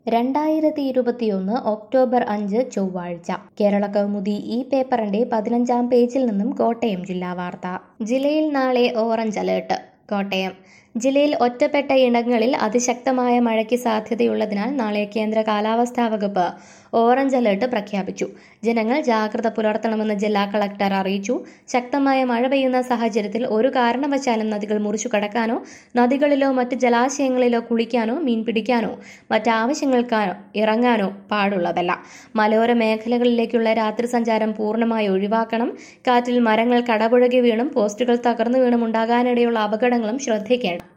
രണ്ടായിരത്തി ഇരുപത്തിയൊന്ന് ഒക്ടോബർ അഞ്ച് ചൊവ്വാഴ്ച കേരള കൗമുദി ഈ പേപ്പറിന്റെ പതിനഞ്ചാം പേജിൽ നിന്നും കോട്ടയം ജില്ലാ വാർത്ത ജില്ലയിൽ നാളെ ഓറഞ്ച് അലേർട്ട് കോട്ടയം ജില്ലയിൽ ഒറ്റപ്പെട്ട ഇടങ്ങളിൽ അതിശക്തമായ മഴയ്ക്ക് സാധ്യതയുള്ളതിനാൽ നാളെ കേന്ദ്ര കാലാവസ്ഥാ വകുപ്പ് ഓറഞ്ച് അലേർട്ട് പ്രഖ്യാപിച്ചു ജനങ്ങൾ ജാഗ്രത പുലർത്തണമെന്ന് ജില്ലാ കളക്ടർ അറിയിച്ചു ശക്തമായ മഴ പെയ്യുന്ന സാഹചര്യത്തിൽ ഒരു കാരണവശാലും നദികൾ മുറിച്ചു കടക്കാനോ നദികളിലോ മറ്റ് ജലാശയങ്ങളിലോ കുളിക്കാനോ മീൻ പിടിക്കാനോ മറ്റാവശ്യങ്ങൾക്കാനോ ഇറങ്ങാനോ പാടുള്ളതല്ല മലയോര മേഖലകളിലേക്കുള്ള രാത്രി സഞ്ചാരം പൂർണ്ണമായി ഒഴിവാക്കണം കാറ്റിൽ മരങ്ങൾ കടപുഴകി വീണും പോസ്റ്റുകൾ തകർന്നു വീണും ഉണ്ടാകാനിടയുള്ള അപകടങ്ങളും ശ്രദ്ധിക്കേണ്ടതാണ്